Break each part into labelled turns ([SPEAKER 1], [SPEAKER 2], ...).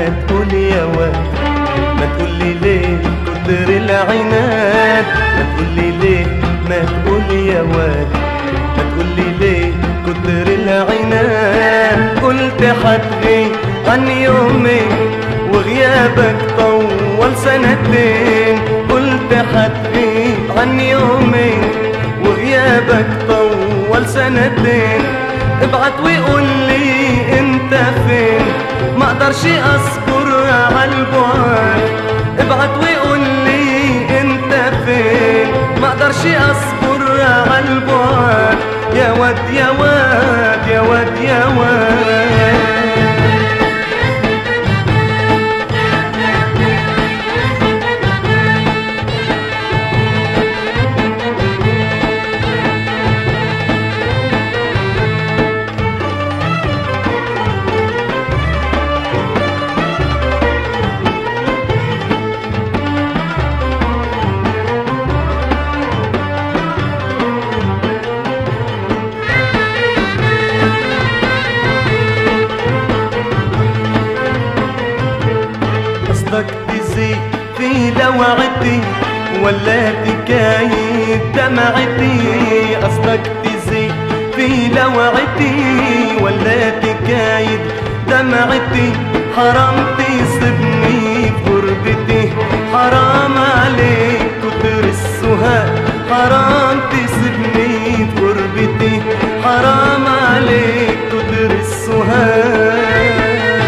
[SPEAKER 1] تقول يا واد ما تقولي ليه كتر العناد ما تقولي ليه ما تقول يا واد ما تقولي ليه كتر العناد قلت حتغيب عن يومين وغيابك طول سنتين قلت حتغيب عن يومين وغيابك طول سنتين ابعت وقول لي انت فين ما اقدرش اصبر على البعد ابعت وقول لي انت فين ما اقدرش اصبر على البعد يا واد يا واد يا واد يا واد قصدك تزيد في لوعتي ولا تكايد دمعتي قصدك تزيد في لوعتي ولا تكايد دمعتي حرام تصبني بغربتي حرام عليك كتر السهاد حرام تسيبني بغربتي حرام عليك كتر السهاد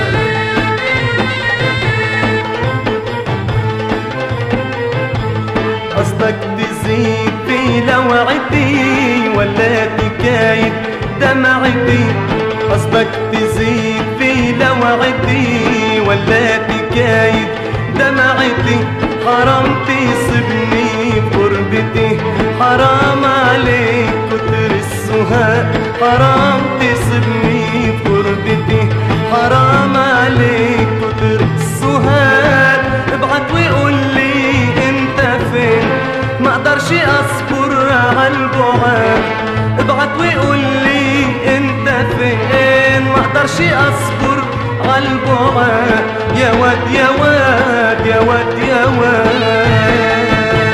[SPEAKER 1] قصدك تزيد في لوعتي ولا تكايد دمعتي قصدك تزيد في لوعتي ولا تكايد دمعتي حرام تصبني بغربتي حرام عليك كتر السهاد حرام تصبني بغربتي حرام عليك كتر السهاد ابعت وقول لي انت فين ما اقدرش اصبر على البعاد ابعت وقول لي انت فين ما اقدرش اصبر على البعاد يا واد يا واد يا واد يا واد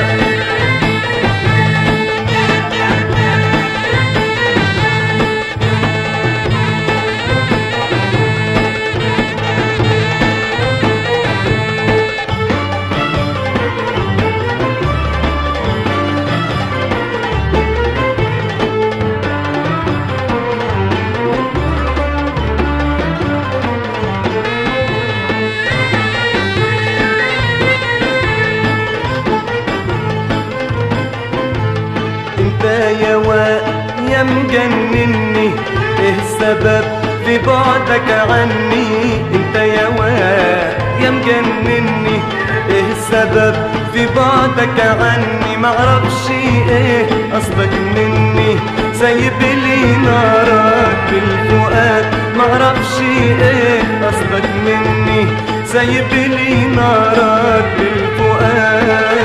[SPEAKER 1] انت يا واد يا مجنني ايه السبب في بعدك عني انت يا واد يا مجنني ايه السبب في بعدك عني معرفش ايه قصدك مني سايب لي نارك بالفؤاد معرفش ايه قصدك مني سايب لي نارك بالفؤاد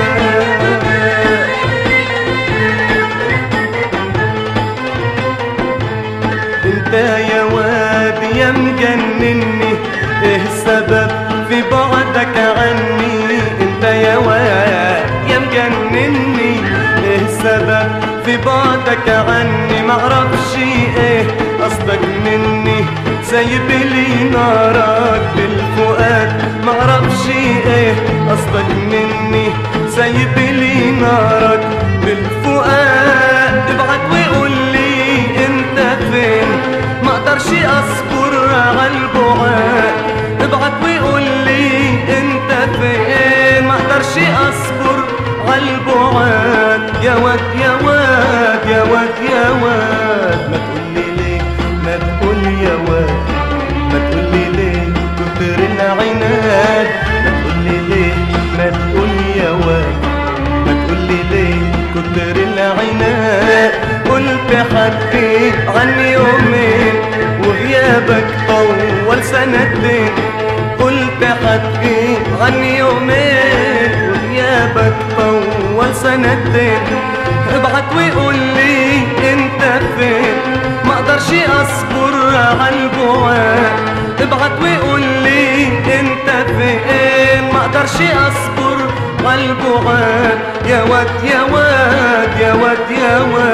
[SPEAKER 1] انت يا واد يا مجنني ايه السبب في بعدك عني انت يا واد يا مجنني ايه السبب في بعدك عني معرفش ايه قصدك مني سايب لي نارك بالفؤاد معرفش ايه قصدك مني سايب لي نارك بالفؤاد ابعت وقول لي انت فين ما اقدرش اصبر على البعاد ابعت وقول لي انت فين ما اقدرش اصبر على البعاد يا واد يا واد يا واد يا واد ما تقولي ليه ما تقول يا واد ما تقولي ليه كتر العناد ما تقولي ليه ما تقول يا واد ما تقولي ليه كتر العناد قلت حكيت عن يومين وغيابك طول سنتين قلت حكيت عن يومين وغيابك طول سنتين ابعت وقول لي انت فين ما اقدرش اصبر على البعاد ابعت وقول لي انت فين ما اقدرش اصبر عالبعاد يا واد يا واد يا واد يا واد